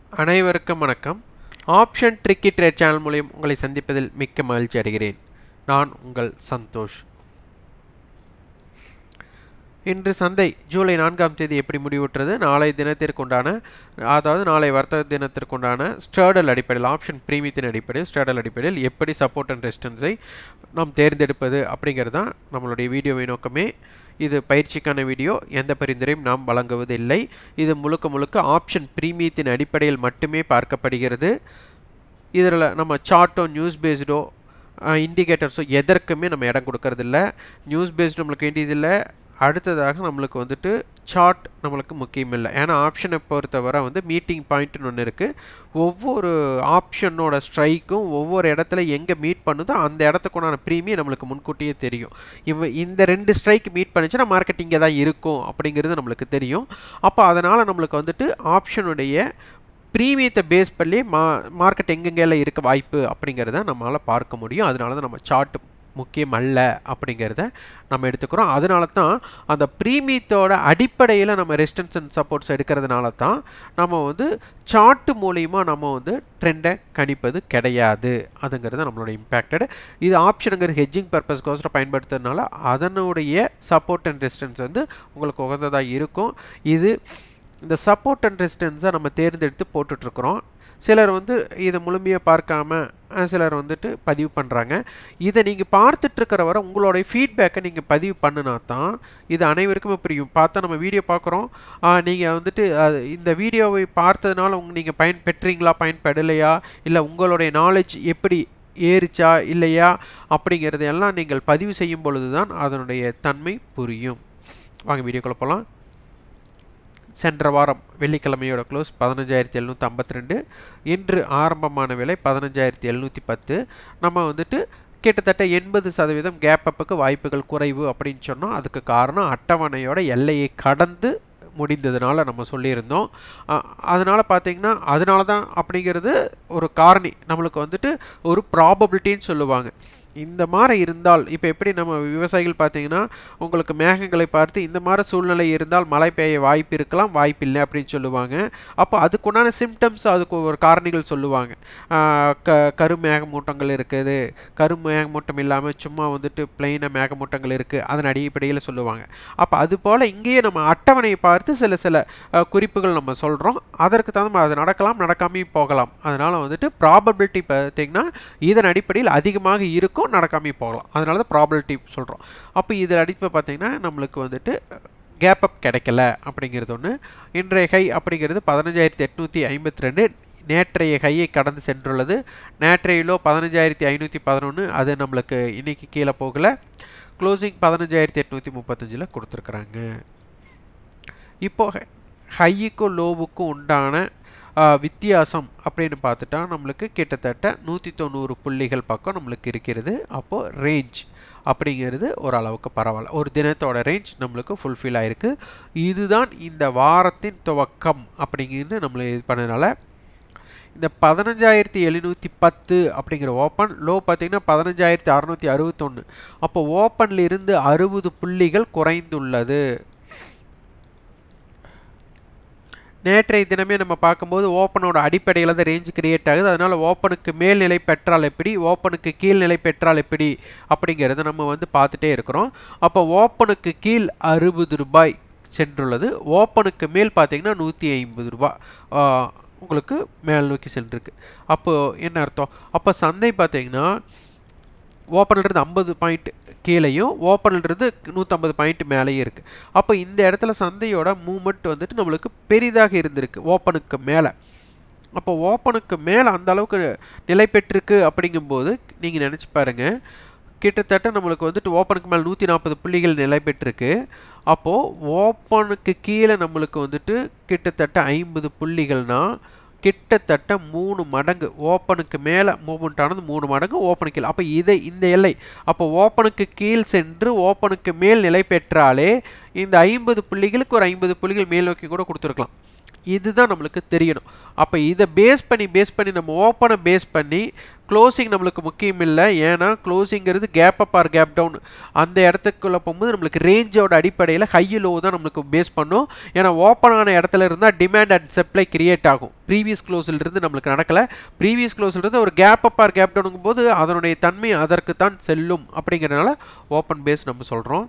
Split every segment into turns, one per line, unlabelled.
அனைவருக்கும் வணக்கம் option tricky trade channel மூலியம் உங்களை சந்திப்பதில் மிக்க மகிழ்ச்சி அடைகிறேன் நான் உங்கள் சந்தோஷ் இன்று சந்தை ஜூலை நான்காம் தேதி எப்படி முடிவுற்றது நாளை தினத்திற்குண்டான அதாவது நாளை வர்த்தக தினத்திற்குண்டான ஸ்டேடல் அடிப்படையில் ஆப்ஷன் பிரீமியத்தின் அடிப்படையில் ஸ்டேடல் அடிப்படையில் எப்படி சப்போர்ட் அண்ட் ரெசிஸ்டன்ஸை நாம் தேர்ந்தெடுப்பது அப்படிங்கிறது தான் நம்மளுடைய வீடியோவை நோக்கமே இது பயிற்சிக்கான வீடியோ எந்த பரிந்துரையும் நாம் வழங்குவதில்லை இது முழுக்க முழுக்க ஆப்ஷன் பிரீமியத்தின் அடிப்படையில் மட்டுமே பார்க்கப்படுகிறது இதில் நம்ம சார்ட்டோ நியூஸ் பேஸ்டோ இண்டிகேட்டர்ஸோ எதற்குமே நம்ம இடம் கொடுக்கறதில்ல நியூஸ் பேஸ்டு நம்மளுக்கு வேண்டியதில்லை அடுத்ததாக நம்மளுக்கு வந்துட்டு சார்ட் நம்மளுக்கு முக்கியம் இல்லை ஏன்னா ஆப்ஷனை பொறுத்தவரை வந்து மீட்டிங் பாயிண்ட்னு ஒன்று இருக்குது ஒவ்வொரு ஆப்ஷனோட ஸ்ட்ரைக்கும் ஒவ்வொரு இடத்துல எங்கே மீட் பண்ணுதோ அந்த இடத்துக்குண்டான ப்ரீமியம் நம்மளுக்கு முன்கூட்டியே தெரியும் இவ இந்த ரெண்டு ஸ்ட்ரைக் மீட் பண்ணிச்சுன்னா மார்க்கெட் இங்கே தான் இருக்கும் அப்படிங்கிறது நம்மளுக்கு தெரியும் அப்போ அதனால் நம்மளுக்கு வந்துட்டு ஆப்ஷனுடைய ப்ரீமியத்தை பேஸ் பண்ணி மா மார்க்கெட் எங்கெங்கெல்லாம் இருக்க வாய்ப்பு அப்படிங்கிறத நம்மளால் பார்க்க முடியும் அதனால தான் நம்ம சார்ட் முக்கியம் அல்ல அப்படிங்கிறத நம்ம எடுத்துக்கிறோம் அதனால தான் அந்த ப்ரீமியத்தோட அடிப்படையில் நம்ம ரெசிஸ்டன்ஸ் அண்ட் சப்போர்ட்ஸ் எடுக்கிறதுனால தான் நம்ம வந்து சார்ட்டு மூலிமா நம்ம வந்து ட்ரெண்டை கணிப்பது கிடையாது அதுங்கிறது நம்மளோட இம்பேக்டட் இது ஆப்ஷனுங்கிற ஹெட்ஜிங் பர்பஸ்க்கோசரம் பயன்படுத்துறதுனால அதனுடைய சப்போர்ட் அண்ட் ரெசிஸ்டன்ஸ் வந்து உங்களுக்கு உகந்ததாக இருக்கும் இது இந்த சப்போர்ட் அண்ட் ரெசிஸ்டன்ஸை நம்ம தேர்ந்தெடுத்து போட்டுட்ருக்குறோம் சிலர் வந்து இதை முழுமையாக பார்க்காம சிலர் வந்துட்டு பதிவு பண்ணுறாங்க இதை நீங்கள் பார்த்துட்ருக்கிற வரை உங்களுடைய ஃபீட்பேக்கை நீங்கள் பதிவு பண்ணினா தான் இது அனைவருக்குமே புரியும் பார்த்தா நம்ம வீடியோ பார்க்குறோம் நீங்கள் வந்துட்டு இந்த வீடியோவை பார்த்ததுனால உங்க நீங்கள் பயன் பெற்றீங்களா பயன்படலையா இல்லை உங்களுடைய நாலேஜ் எப்படி ஏறிச்சா இல்லையா அப்படிங்கிறது எல்லாம் நீங்கள் பதிவு செய்யும் பொழுது தான் அதனுடைய தன்மை புரியும் வாங்க வீடியோக்குள்ளே போகலாம் சென்ற வாரம் வெள்ளிக்கிழமையோட க்ளோஸ் பதினஞ்சாயிரத்தி எழுநூற்றி ஐம்பத்தி ரெண்டு இன்று ஆரம்பமான விலை பதினஞ்சாயிரத்தி எழுநூற்றி பத்து நம்ம வந்துட்டு கிட்டத்தட்ட எண்பது சதவீதம் கேப் அப்புக்கு வாய்ப்புகள் குறைவு அப்படின்னு சொன்னோம் அதுக்கு காரணம் அட்டவணையோட எல்லையை கடந்து முடிந்ததுனால நம்ம சொல்லியிருந்தோம் அதனால் பார்த்தீங்கன்னா அதனால தான் அப்படிங்கிறது ஒரு காரணி நம்மளுக்கு வந்துட்டு ஒரு ப்ராபபிலிட்டின்னு சொல்லுவாங்க இந்த மாதிரி இருந்தால் இப்போ எப்படி நம்ம விவசாயிகள் பார்த்தீங்கன்னா உங்களுக்கு மேகங்களை பார்த்து இந்த மாதிரி சூழ்நிலை இருந்தால் மழை பெய்ய வாய்ப்பு இருக்கலாம் வாய்ப்பு இல்லை அப்படின்னு சொல்லுவாங்க அப்போ அதுக்குண்டான சிம்டம்ஸ் அதுக்கு ஒரு காரணிகள் சொல்லுவாங்க க கரு மேகமூட்டங்கள் இருக்குது கரு மேகமூட்டம் இல்லாமல் சும்மா வந்துட்டு பிளெயினாக மேகமூட்டங்கள் இருக்குது அதன் அடிப்படையில் சொல்லுவாங்க அப்போ அது போல் இங்கேயே நம்ம அட்டவணையை பார்த்து சில சில குறிப்புகள் நம்ம சொல்கிறோம் அதற்கு தகுந்த அது நடக்கலாம் நடக்காமையும் போகலாம் அதனால் வந்துட்டு ப்ராபபிலிட்டி பார்த்தீங்கன்னா இதன் அடிப்படையில் அதிகமாக இருக்கும் இருக்கும் நடக்காமல் போகலாம் அதனால தான் ப்ராபபிலிட்டி சொல்கிறோம் அப்போ இதில் அடிப்பை பார்த்திங்கன்னா நம்மளுக்கு வந்துட்டு கேப் அப் கிடைக்கல அப்படிங்கிறது ஒன்று இன்றைய ஹை அப்படிங்கிறது பதினஞ்சாயிரத்தி எட்நூற்றி ஐம்பத்தி ரெண்டு நேற்றைய ஹையை கடந்து சென்றுள்ளது நேற்றையிலோ பதினஞ்சாயிரத்தி ஐநூற்றி பதினொன்று அது நம்மளுக்கு இன்றைக்கி கீழே போகலை க்ளோசிங் பதினஞ்சாயிரத்தி எட்நூற்றி முப்பத்தஞ்சில் கொடுத்துருக்குறாங்க இப்போ ஹையுக்கும் லோவுக்கும் உண்டான வித்தியாசம் அப்படின்னு பார்த்துட்டா நம்மளுக்கு கிட்டத்தட்ட நூற்றி தொண்ணூறு புள்ளிகள் பக்கம் நம்மளுக்கு இருக்கிறது அப்போது ரேஞ்ச் அப்படிங்கிறது ஓரளவுக்கு பரவாயில்ல ஒரு தினத்தோட ரேஞ்ச் நம்மளுக்கு ஃபுல்ஃபில் ஆகிருக்கு இதுதான் இந்த வாரத்தின் துவக்கம் அப்படிங்கிறது நம்மளை இது பண்ணதுனால இந்த பதினஞ்சாயிரத்தி எழுநூற்றி பத்து அப்படிங்கிற ஓப்பன் லோ பார்த்திங்கன்னா பதினஞ்சாயிரத்தி அறநூற்றி அறுபத்தொன்று அப்போ ஓப்பனில் இருந்து அறுபது புள்ளிகள் குறைந்துள்ளது நேற்றைய தினமே நம்ம பார்க்கும்போது ஓப்பனோட அடிப்படையில் தான் ரேஞ்ச் கிரியேட் ஆகுது அதனால் ஓப்பனுக்கு மேல் நிலை பெற்றால் எப்படி ஓப்பனுக்கு கீழ் நிலை பெற்றால் எப்படி அப்படிங்கிறத நம்ம வந்து பார்த்துட்டே இருக்கிறோம் அப்போ ஓப்பனுக்கு கீழ் அறுபது ரூபாய் சென்றுள்ளது ஓப்பனுக்கு மேல் பார்த்தீங்கன்னா நூற்றி ஐம்பது ரூபாய் உங்களுக்கு மேல் நோக்கி சென்றிருக்கு அப்போது என்ன அர்த்தம் அப்போ சந்தை பார்த்தீங்கன்னா ஓப்பன்லேருந்து ஐம்பது பாயிண்ட் கீழேயும் ஓப்பன்லேருந்து நூற்றம்பது பாயிண்ட் மேலேயும் இருக்குது அப்போ இந்த இடத்துல சந்தையோட மூமெண்ட் வந்துட்டு நம்மளுக்கு பெரிதாக இருந்திருக்கு ஓப்பனுக்கு மேலே அப்போ ஓப்பனுக்கு மேலே அந்த அளவுக்கு நிலை பெற்றிருக்கு அப்படிங்கும்போது நீங்கள் நினச்சி பாருங்கள் கிட்டத்தட்ட நம்மளுக்கு வந்துட்டு ஓப்பனுக்கு மேலே நூற்றி நாற்பது புள்ளிகள் நிலை பெற்றிருக்கு அப்போது ஓப்பனுக்கு கீழே நம்மளுக்கு வந்துட்டு கிட்டத்தட்ட ஐம்பது புள்ளிகள்னால் கிட்டத்தட்ட மூணு மடங்கு ஓப்பனுக்கு மேலே மூவ்மெண்ட் ஆனது மூணு மடங்கு ஓப்பனுக்கு கீழே அப்போ இதை இந்த எல்லை அப்போ ஓப்பனுக்கு கீழ் சென்று ஓப்பனுக்கு மேல் நிலை பெற்றாலே இந்த ஐம்பது புள்ளிகளுக்கு ஒரு ஐம்பது புள்ளிகள் மேல் நோக்கி கூட கொடுத்துருக்கலாம் இதுதான் நம்மளுக்கு தெரியணும் அப்போ இதை பேஸ் பண்ணி பேஸ் பண்ணி நம்ம ஓப்பனை பேஸ் பண்ணி க்ளோசிங் நம்மளுக்கு முக்கியம் இல்லை ஏன்னா க்ளோசிங்கிறது gap up or gap down அந்த இடத்துக்குள்ளே போகும்போது நம்மளுக்கு ரேஞ்சோட அடிப்படையில் ஹை லோ தான் நம்மளுக்கு பேஸ் பண்ணும் ஏன்னா ஓப்பன் ஆன இடத்துல இருந்தால் டிமாண்ட் அண்ட் சப்ளை கிரியேட் ஆகும் ப்ரீவியஸ் க்ளோஸில் இருந்து நம்மளுக்கு நடக்கலை ப்ரீவியஸ் க்ளோஸில் இருந்து ஒரு கேப் அப் ஆர் கேப் டவுனுங்கும் போது அதனுடைய தன்மை அதற்கு தான் செல்லும் அப்படிங்கிறனால ஓப்பன் பேஸ் நம்ம சொல்கிறோம்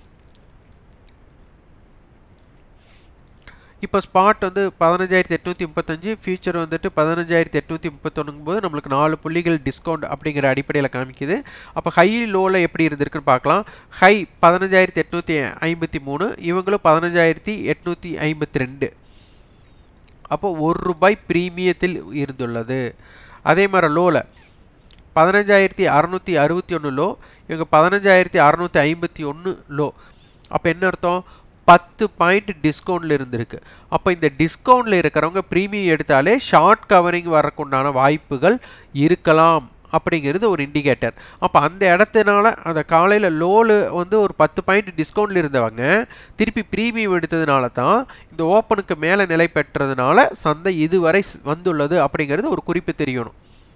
இப்போ ஸ்பாட் வந்து பதினஞ்சாயிரத்தி எட்நூற்றி முப்பத்தஞ்சு ஃபியூச்சர் வந்துட்டு பதினஞ்சாயிரத்தி எட்நூற்றி முப்பத்தொன்னுங்கும் போது நம்மளுக்கு நாலு புள்ளிகள் டிஸ்கவுண்ட் அப்படிங்கிற அடிப்படையில் காமிக்குது அப்போ ஹை லோவில் எப்படி இருந்திருக்குன்னு பார்க்கலாம் ஹை பதினஞ்சாயிரத்தி எட்நூற்றி ஐம்பத்தி மூணு இவங்களும் பதினஞ்சாயிரத்தி எட்நூற்றி ஐம்பத்தி ரெண்டு அப்போ ஒரு ரூபாய் ப்ரீமியத்தில் இருந்துள்ளது அதே மாதிரி லோவில் பதினஞ்சாயிரத்தி அறநூற்றி அறுபத்தி ஒன்று லோ இவங்க பதினஞ்சாயிரத்தி அறநூற்றி ஐம்பத்தி ஒன்று லோ அப்போ என்ன அர்த்தம் பத்து பாயிண்ட் டிஸ்கவுண்டில் இருந்திருக்கு அப்போ இந்த டிஸ்கவுண்டில் இருக்கிறவங்க ப்ரீமியம் எடுத்தாலே ஷார்ட் கவரிங் வரக்குண்டான வாய்ப்புகள் இருக்கலாம் அப்படிங்கிறது ஒரு இண்டிகேட்டர் அப்போ அந்த இடத்தினால அந்த காலையில் லோலு வந்து ஒரு பத்து பாயிண்ட் டிஸ்கவுண்டில் இருந்தவங்க திருப்பி ப்ரீமியம் எடுத்ததுனால தான் இந்த ஓப்பனுக்கு மேலே நிலை பெற்றதுனால சந்தை இதுவரை வந்துள்ளது அப்படிங்கிறது ஒரு குறிப்பு தெரியணும்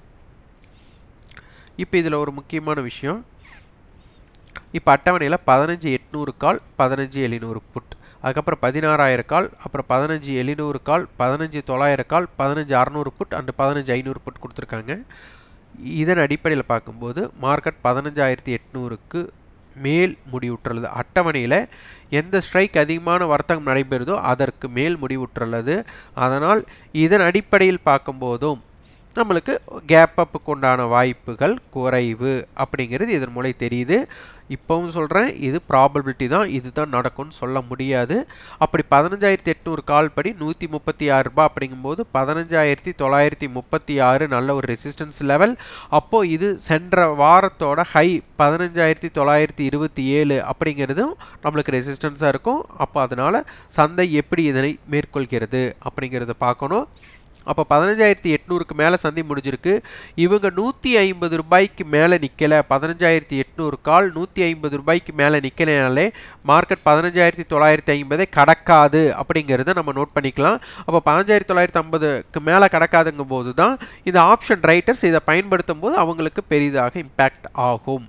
இப்போ இதில் ஒரு முக்கியமான விஷயம் இப்போ அட்டவணையில் பதினஞ்சு எட்நூறு கால் பதினஞ்சு எழுநூறு புட் அதுக்கப்புறம் பதினாறாயிரம் கால் அப்புறம் பதினஞ்சு எழுநூறு கால் பதினஞ்சு தொள்ளாயிரம் கால் பதினஞ்சு அறநூறு புட் அண்டு பதினஞ்சு ஐநூறு புட் கொடுத்துருக்காங்க இதன் அடிப்படையில் பார்க்கும்போது மார்க்கெட் பதினஞ்சாயிரத்தி எட்நூறுக்கு மேல் முடிவுற்றுள்ளது அட்டவணையில் எந்த ஸ்ட்ரைக் அதிகமான வர்த்தகம் நடைபெறுதோ அதற்கு மேல் முடிவுற்றுள்ளது அதனால் இதன் அடிப்படையில் பார்க்கும்போதும் நம்மளுக்கு கேப் அப்புக்கு உண்டான வாய்ப்புகள் குறைவு அப்படிங்கிறது இதன் மூலம் தெரியுது இப்போவும் சொல்கிறேன் இது ப்ராபபிலிட்டி தான் இதுதான் நடக்கும்னு சொல்ல முடியாது அப்படி பதினஞ்சாயிரத்தி எட்நூறு கால் படி நூற்றி முப்பத்தி ஆறு ரூபாய் அப்படிங்கும்போது பதினஞ்சாயிரத்தி தொள்ளாயிரத்தி முப்பத்தி ஆறு நல்ல ஒரு ரெசிஸ்டன்ஸ் லெவல் அப்போது இது சென்ற வாரத்தோட ஹை பதினஞ்சாயிரத்தி தொள்ளாயிரத்தி இருபத்தி ஏழு அப்படிங்கிறதும் நம்மளுக்கு ரெசிஸ்டன்ஸாக இருக்கும் அப்போ அதனால் சந்தை எப்படி இதனை மேற்கொள்கிறது அப்படிங்கிறத பார்க்கணும் அப்போ பதினஞ்சாயிரத்தி எட்நூறுக்கு மேலே சந்தை முடிஞ்சிருக்கு இவங்க நூற்றி ஐம்பது ரூபாய்க்கு மேலே நிற்கலை பதினஞ்சாயிரத்தி எட்நூறு கால் நூற்றி ஐம்பது ரூபாய்க்கு மேலே நிற்கலைனாலே மார்க்கெட் பதினஞ்சாயிரத்தி தொள்ளாயிரத்தி ஐம்பதை கடக்காது அப்படிங்கிறத நம்ம நோட் பண்ணிக்கலாம் அப்போ பதினஞ்சாயிரத்தி தொள்ளாயிரத்தி ஐம்பதுக்கு மேலே கடக்காதுங்கும் போது தான் இந்த ஆப்ஷன் ரைட்டர்ஸ் இதை பயன்படுத்தும் போது அவங்களுக்கு பெரிதாக இம்பேக்ட் ஆகும்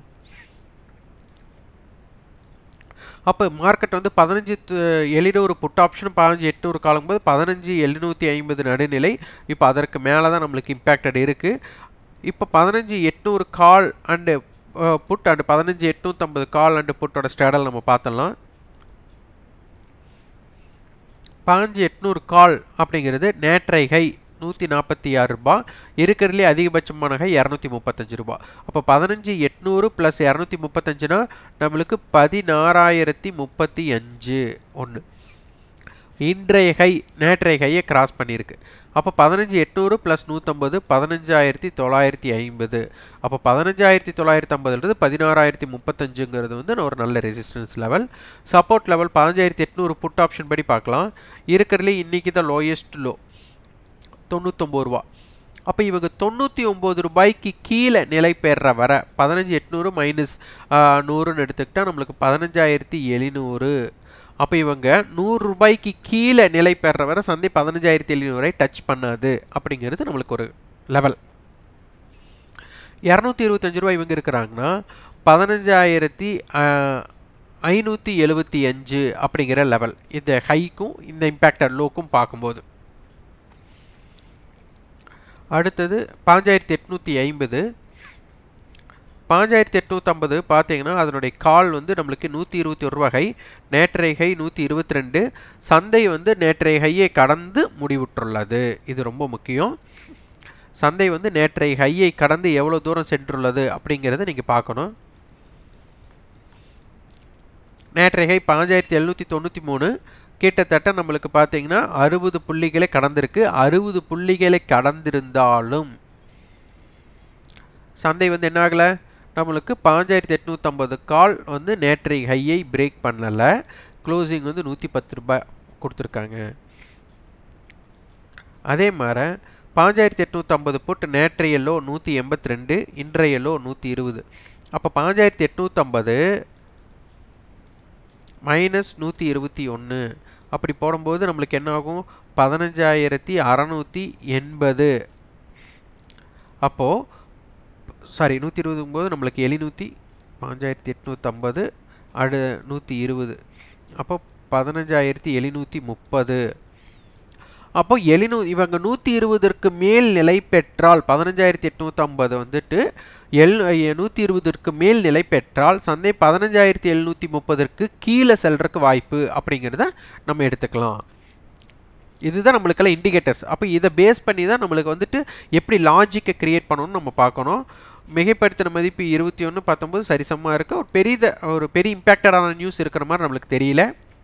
அப்போ மார்க்கெட் வந்து பதினஞ்சு எழுநூறு புட் ஆப்ஷன் பதினஞ்சு எட்நூறு காலங்கும்போது பதினஞ்சு எழுநூற்றி ஐம்பது நடுநிலை இப்போ அதற்கு மேலே தான் நம்மளுக்கு இம்பேக்டட் இருக்குது இப்போ பதினஞ்சு எட்நூறு கால் அண்டு புட் அண்டு பதினஞ்சு எட்நூற்றம்பது கால் அண்டு புட்டோட ஸ்டேடல் நம்ம பார்த்துடலாம் பதினஞ்சு எட்நூறு கால் அப்படிங்கிறது நேற்றை ஹை நூற்றி நாற்பத்தி ஆறு ரூபா இருக்கிறதுலே அதிகபட்சமான ஹை இரநூத்தி முப்பத்தஞ்சு ரூபா அப்போ பதினஞ்சு எட்நூறு ப்ளஸ் இரநூத்தி முப்பத்தஞ்சுனா நம்மளுக்கு பதினாறாயிரத்தி முப்பத்தி அஞ்சு ஒன்று இன்றைய ஹை நேற்றைய ஹையை கிராஸ் பண்ணியிருக்கு அப்போ பதினஞ்சு எட்நூறு ப்ளஸ் நூற்றம்பது பதினஞ்சாயிரத்தி தொள்ளாயிரத்தி ஐம்பது அப்போ பதினஞ்சாயிரத்தி தொள்ளாயிரத்தி ஐம்பதுலேருந்து பதினாறாயிரத்தி முப்பத்தஞ்சுங்கிறது வந்து ஒரு நல்ல ரெசிஸ்டன்ஸ் லெவல் சப்போர்ட் லெவல் பதினஞ்சாயிரத்தி எட்நூறு புட் ஆப்ஷன் படி பார்க்கலாம் இருக்கிறதுலே இன்றைக்கி தான் லோயஸ்ட் லோ தொண்ணூத்தொம்பது ரூபா அப்போ இவங்க தொண்ணூற்றி ஒம்பது ரூபாய்க்கு கீழே நிலை பெற வர பதினஞ்சு எட்நூறு மைனஸ் நூறுன்னு எடுத்துக்கிட்டால் நம்மளுக்கு பதினஞ்சாயிரத்தி எழுநூறு அப்போ இவங்க நூறு ரூபாய்க்கு கீழே நிலை பெற வர சந்தை பதினஞ்சாயிரத்தி எழுநூறை டச் பண்ணாது அப்படிங்கிறது நம்மளுக்கு ஒரு லெவல் இரநூத்தி இருபத்தஞ்சு ரூபா இவங்க இருக்கிறாங்கன்னா பதினஞ்சாயிரத்தி ஐநூற்றி எழுபத்தி அஞ்சு அப்படிங்கிற லெவல் இந்த ஹைக்கும் இந்த இம்பேக்டட் லோக்கும் பார்க்கும்போது அடுத்தது பாஞ்சாயிரத்தி எட்நூற்றி ஐம்பது பாஞ்சாயிரத்தி எட்நூற்றம்பது பார்த்தீங்கன்னா அதனுடைய கால் வந்து நம்மளுக்கு நூற்றி இருபத்தி ஒரு ரூபா ஹை நேற்றைய ஹை நூற்றி இருபத்தி ரெண்டு சந்தை வந்து நேற்றைய ஹையை கடந்து முடிவுற்றுள்ளது இது ரொம்ப முக்கியம் சந்தை வந்து நேற்றைய ஹையை கடந்து எவ்வளோ தூரம் சென்றுள்ளது அப்படிங்கிறத நீங்கள் பார்க்கணும் நேற்றைய ஹை பாஞ்சாயிரத்தி எழுநூற்றி தொண்ணூற்றி மூணு கிட்டத்தட்ட நம்மளுக்கு பார்த்தீங்கன்னா அறுபது புள்ளிகளை கடந்திருக்கு அறுபது புள்ளிகளை கடந்திருந்தாலும் சந்தை வந்து என்ன ஆகலை நம்மளுக்கு பாஞ்சாயிரத்தி எட்நூற்றம்பது கால் வந்து நேற்றைய ஹையை பிரேக் பண்ணலை க்ளோசிங் வந்து நூற்றி பத்து ரூபாய் கொடுத்துருக்காங்க அதே மாதிரி பாஞ்சாயிரத்தி எட்நூற்றம்பது புட்டு நேற்றைய லோ நூற்றி எண்பத்தி ரெண்டு இன்றைய லோ நூற்றி இருபது அப்போ பாஞ்சாயிரத்தி எட்நூற்றம்பது மைனஸ் நூற்றி இருபத்தி ஒன்று அப்படி போடும்போது நம்மளுக்கு என்ன ஆகும் பதினஞ்சாயிரத்தி அறநூற்றி எண்பது அப்போது சாரி நூற்றி இருபதும்போது நம்மளுக்கு எழுநூற்றி பாஞ்சாயிரத்தி எட்நூற்றம்பது அடு நூற்றி இருபது அப்போ பதினஞ்சாயிரத்தி எழுநூற்றி முப்பது அப்போ எழுநூ இவங்க நூற்றி இருபதற்கு மேல் நிலை பெற்றால் பதினஞ்சாயிரத்தி எட்நூற்றம்பது வந்துட்டு எல் நூற்றி இருபதற்கு மேல் நிலை பெற்றால் சந்தை பதினஞ்சாயிரத்தி எழுநூற்றி முப்பதற்கு கீழே செல்றதுக்கு வாய்ப்பு அப்படிங்கிறத நம்ம எடுத்துக்கலாம் இதுதான் நம்மளுக்கெல்லாம் இண்டிகேட்டர்ஸ் அப்போ இதை பேஸ் பண்ணி தான் நம்மளுக்கு வந்துட்டு எப்படி லாஜிக்கை க்ரியேட் பண்ணணும்னு நம்ம பார்க்கணும் மிகைப்படுத்தின மதிப்பு இருபத்தி ஒன்று பத்தொம்பது சரிசமமாக இருக்குது ஒரு பெரிய ஒரு பெரிய இம்பேக்டடான நியூஸ் இருக்கிற மாதிரி நம்மளுக்கு தெரியல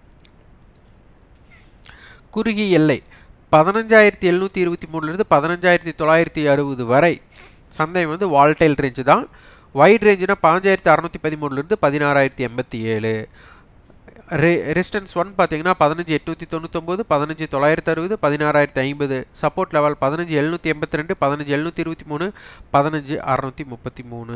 குறுகிய எல்லை பதினஞ்சாயிரத்தி எழுநூற்றி இருபத்தி மூணுலேருந்து பதினஞ்சாயிரத்தி தொள்ளாயிரத்தி அறுபது வரை சந்தை வந்து வால்டைல் ரேஞ்சு தான் வைட் ரேஞ்சுனா பதினஞ்சாயிரத்தி அறநூற்றி பதிமூணுலேருந்து பதினாறாயிரத்தி எண்பத்தி ஏழு ரெ ரெசிஸ்டன்ஸ் ஒன் பார்த்தீங்கன்னா பதினஞ்சு எட்நூற்றி தொண்ணூத்தொம்பது பதினஞ்சு தொள்ளாயிரத்தி அறுபது பதினாறாயிரத்தி ஐம்பது சப்போர்ட் லெவல் பதினஞ்சு எழுநூற்றி எண்பத்தி ரெண்டு பதினஞ்சு எழுநூற்றி இருபத்தி மூணு பதினஞ்சு அறநூற்றி முப்பத்தி மூணு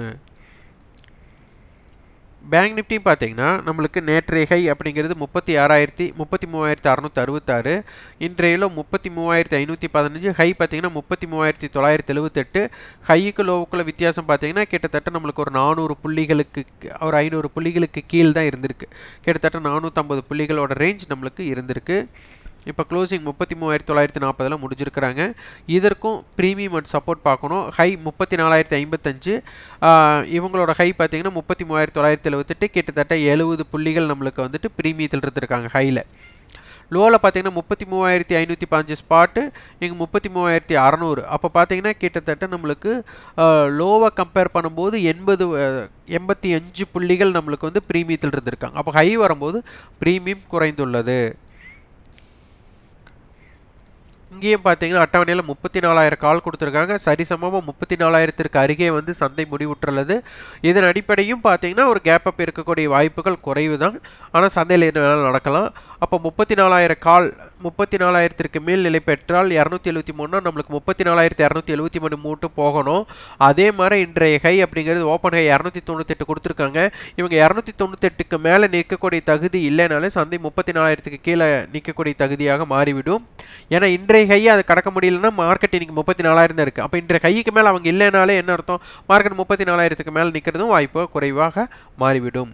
பேங்க் நிஃப்டி பார்த்தீங்கன்னா நம்மளுக்கு நேற்றைய ஹை அப்படிங்கிறது முப்பத்தி ஆறாயிரத்தி முப்பத்தி மூவாயிரத்தி அறநூற்றி அறுபத்தாறு இன்றையில முப்பத்தி மூவாயிரத்தி ஐநூற்றி பதினஞ்சு ஹை பார்த்தீங்கன்னா முப்பத்தி மூவாயிரத்தி தொள்ளாயிரத்தி எழுபத்தெட்டு ஹைக்கு லோவுக்குள்ள வித்தியாசம் பார்த்தீங்கன்னா கிட்டத்தட்ட நம்மளுக்கு ஒரு நானூறு புள்ளிகளுக்கு ஒரு ஐநூறு புள்ளிகளுக்கு கீழ் தான் இருந்திருக்கு கிட்டத்தட்ட நானூற்றம்பது புள்ளிகளோட ரேஞ்ச் நம்மளுக்கு இருந்திருக்கு இப்போ க்ளோசிங் முப்பத்தி மூவாயிரத்தி தொள்ளாயிரத்தி நாற்பதில் முடிஞ்சிருக்கிறாங்க இதற்கும் ப்ரீமியம் அண்ட் சப்போர்ட் பார்க்கணும் ஹை முப்பத்தி நாலாயிரத்தி ஐம்பத்தஞ்சு இவங்களோட ஹை பார்த்தீங்கன்னா முப்பத்தி மூவாயிரத்தி தொள்ளாயிரத்தி எழுபத்தெட்டு கிட்டத்தட்ட எழுபது புள்ளிகள் நம்மளுக்கு வந்துட்டு ப்ரீமியத்தில் இருந்திருக்காங்க ஹையில் லோவில் பார்த்தீங்கன்னா முப்பத்தி மூவாயிரத்தி ஐநூற்றி பாஞ்சு ஸ்பாட்டு இங்கே முப்பத்தி மூவாயிரத்தி அறநூறு அப்போ பார்த்தீங்கன்னா கிட்டத்தட்ட நம்மளுக்கு லோவை கம்பேர் பண்ணும்போது எண்பது எண்பத்தி அஞ்சு புள்ளிகள் நம்மளுக்கு வந்து ப்ரீமியத்தில் இருந்திருக்காங்க அப்போ ஹை வரும்போது ப்ரீமியம் குறைந்துள்ளது இங்கேயும் பார்த்தீங்கன்னா அட்டவணையில் முப்பத்தி நாலாயிரம் கால் கொடுத்துருக்காங்க சரிசமமாக முப்பத்தி நாலாயிரத்திற்கு அருகே வந்து சந்தை முடிவுற்றுள்ளது இதன் அடிப்படையும் பார்த்தீங்கன்னா ஒரு கேப் அப் இருக்கக்கூடிய வாய்ப்புகள் குறைவு தான் ஆனால் சந்தையில் என்ன வேணாலும் நடக்கலாம் அப்போ முப்பத்தி நாலாயிரம் கால் முப்பத்தி நாலாயிரத்திற்கு மேல் நிலை பெற்றால் இரநூத்தி எழுபத்தி மூணுனா நம்மளுக்கு முப்பத்தி நாலாயிரத்தி இரநூத்தி எழுபத்தி மூணு மூட்டு போகணும் அதே மாதிரி இன்றைய ஹை அப்படிங்கிறது ஓப்பன் ஹை இரநூத்தி தொண்ணூத்தெட்டு கொடுத்துருக்காங்க இவங்க இரநூத்தி தொண்ணூத்தெட்டுக்கு மேலே நிற்கக்கூடிய தகுதி இல்லைனாலே சந்தை முப்பத்தி நாலாயிரத்துக்கு கீழே நிற்கக்கூடிய தகுதியாக மாறிவிடும் ஏன்னா இன்றைய ஹையை அதை கடக்க முடியலன்னா மார்க்கெட் இன்னைக்கு முப்பத்தி நாலாயிரம் தான் இருக்குது அப்போ இன்றைய ஹைக்கு மேலே அவங்க இல்லைனாலே என்ன அர்த்தம் மார்க்கெட் முப்பத்தி நாலாயிரத்துக்கு மேலே நிற்கிறதும் வாய்ப்பு குறைவாக மாறிவிடும்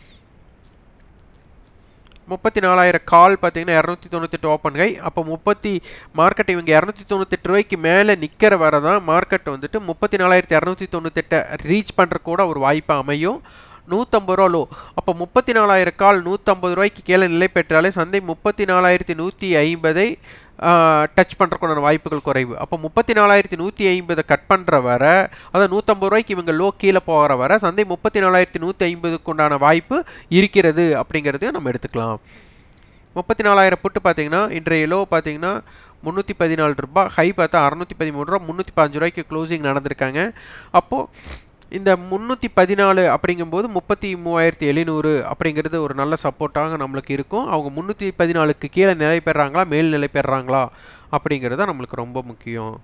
முப்பத்தி நாலாயிரம் கால் பார்த்தீங்கன்னா இரநூத்தி தொண்ணூத்தெட்டு ஓப்பன் ஹை அப்போ முப்பத்தி மார்க்கெட் இவங்க இரநூத்தி தொண்ணூத்தெட்டு ரூபாய்க்கு மேலே நிற்கிற வரை தான் மார்க்கெட் வந்துட்டு முப்பத்தி நாலாயிரத்தி இரநூத்தி தொண்ணூத்தெட்டை ரீச் பண்ணுற கூட ஒரு வாய்ப்பு அமையும் நூற்றம்பது ரூபா லோ அப்போ முப்பத்தி நாலாயிரம் கால் நூற்றம்பது ரூபாய்க்கு கீழே நிலை பெற்றாலே சந்தை முப்பத்தி நாலாயிரத்தி நூற்றி ஐம்பதை டச் பண்ணுறதுக்கான வாய்ப்புகள் குறைவு அப்போ முப்பத்தி நாலாயிரத்தி நூற்றி ஐம்பதை கட் பண்ணுற வர அதாவது நூற்றம்பது ரூபாய்க்கு இவங்க லோ கீழே போகிற வர சந்தை முப்பத்தி நாலாயிரத்தி நூற்றி ஐம்பதுக்கு உண்டான வாய்ப்பு இருக்கிறது அப்படிங்கிறதையும் நம்ம எடுத்துக்கலாம் முப்பத்தி நாலாயிரம் புட்டு பார்த்தீங்கன்னா இன்றைய லோ பார்த்தீங்கன்னா முந்நூற்றி பதினாலு ரூபாய் ஹை பார்த்தா அறநூற்றி பதிமூணு ரூபா முந்நூற்றி பாஞ்சு ரூபாய்க்கு க்ளோசிங் நடந்திருக்காங்க அப்போது இந்த முந்நூற்றி பதினாலு அப்படிங்கும்போது முப்பத்தி மூவாயிரத்தி எழுநூறு அப்படிங்கிறது ஒரு நல்ல சப்போர்ட்டாக நம்மளுக்கு இருக்கும் அவங்க முந்நூற்றி பதினாலுக்கு கீழே நிலை பெறாங்களா மேல் நிலை பெறாங்களா அப்படிங்கிறது நம்மளுக்கு ரொம்ப முக்கியம்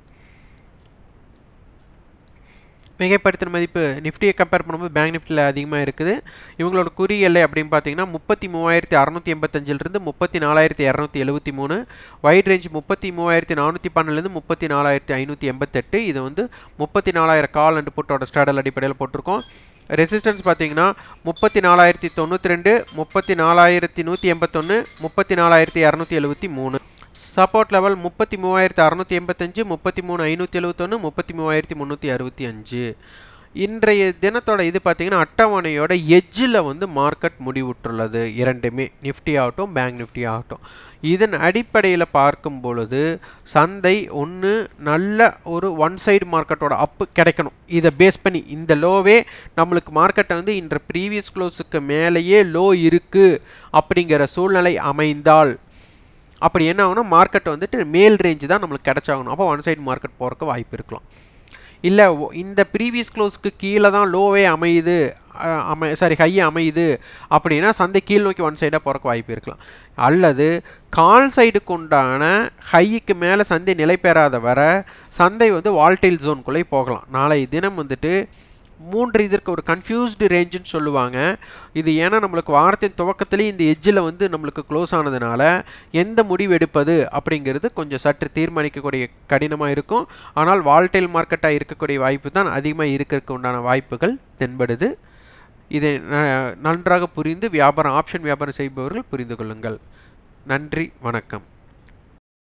மிகைப்படுத்தின மதிப்பு நிஃப்டியை கம்பேர் பண்ணும்போது பேங்க் நிஃப்டியில் அதிகமாக இருக்குது இவங்களோட குறி எல்லை அப்படின்னு பார்த்தீங்கன்னா முப்பத்தி மூவாயிரத்தி அறநூற்றி எண்பத்தஞ்சிலிருந்து முப்பத்தி நாலாயிரத்தி இரநூத்தி எழுபத்தி மூணு வைட் ரேஞ்ச் முப்பத்தி மூவாயிரத்தி நானூற்றி பன்னெண்டுலேருந்து முப்பத்தி நாலாயிரத்தி ஐநூற்றி எண்பத்தெட்டு இது வந்து முப்பத்தி நாலாயிரம் கால் அண்ட் புட்டோட ஸ்டாடல் அடிப்படையில் போட்டிருக்கோம் ரெசிஸ்டன்ஸ் பார்த்தீங்கன்னா முப்பத்தி நாலாயிரத்தி தொண்ணூற்றி ரெண்டு முப்பத்தி நாலாயிரத்தி நூற்றி எண்பத்தொன்று முப்பத்தி நாலாயிரத்தி இரநூத்தி எழுபத்தி மூணு சப்போர்ட் லெவல் முப்பத்தி மூவாயிரத்தி அறநூற்றி எண்பத்தஞ்சு முப்பத்தி மூணு ஐநூற்றி எழுபத்தொன்று முப்பத்தி மூவாயிரத்தி முந்நூற்றி அறுபத்தி அஞ்சு இன்றைய தினத்தோட இது பார்த்தீங்கன்னா அட்டவணையோட எஜ்ஜில் வந்து மார்க்கெட் முடிவுற்றுள்ளது இரண்டுமே நிஃப்டி ஆகட்டும் பேங்க் நிஃப்டி ஆகட்டும் இதன் அடிப்படையில் பார்க்கும் பொழுது சந்தை ஒன்று நல்ல ஒரு ஒன் சைடு மார்க்கெட்டோட அப்பு கிடைக்கணும் இதை பேஸ் பண்ணி இந்த லோவே நம்மளுக்கு மார்க்கெட்டை வந்து இன்ற ப்ரீவியஸ் க்ளோஸுக்கு மேலேயே லோ இருக்குது அப்படிங்கிற சூழ்நிலை அமைந்தால் அப்படி என்ன ஆகும்னா மார்க்கெட் வந்துட்டு மேல் ரேஞ்சு தான் நம்மளுக்கு கிடச்சாகணும் அப்போ ஒன் சைடு மார்க்கெட் போகிறக்கு வாய்ப்பு இருக்கலாம் இல்லை இந்த ப்ரீவியஸ் க்ளோஸ்க்கு கீழே தான் லோவே அமையுது அமை சாரி ஹை அமையுது அப்படின்னா சந்தை கீழ் நோக்கி ஒன் சைடாக போகிறக்கு வாய்ப்பு இருக்கலாம் அல்லது கால் சைடுக்கு உண்டான ஹைக்கு மேலே சந்தை நிலை பெறாத வர சந்தை வந்து வால்டைல் ஜோனுக்குள்ளே போகலாம் நாளை தினம் வந்துட்டு மூன்று இதற்கு ஒரு கன்ஃபியூஸ்டு ரேஞ்சுன்னு சொல்லுவாங்க இது ஏன்னா நம்மளுக்கு வாரத்தின் துவக்கத்திலேயே இந்த எஜ்ஜில் வந்து நம்மளுக்கு க்ளோஸ் ஆனதுனால எந்த முடிவு எடுப்பது அப்படிங்கிறது கொஞ்சம் சற்று தீர்மானிக்கக்கூடிய கடினமாக இருக்கும் ஆனால் வால்டைல் மார்க்கெட்டாக இருக்கக்கூடிய வாய்ப்பு தான் அதிகமாக இருக்கிறதுக்கு உண்டான வாய்ப்புகள் தென்படுது இதை நன்றாக புரிந்து வியாபாரம் ஆப்ஷன் வியாபாரம் செய்பவர்கள் புரிந்து கொள்ளுங்கள் நன்றி வணக்கம்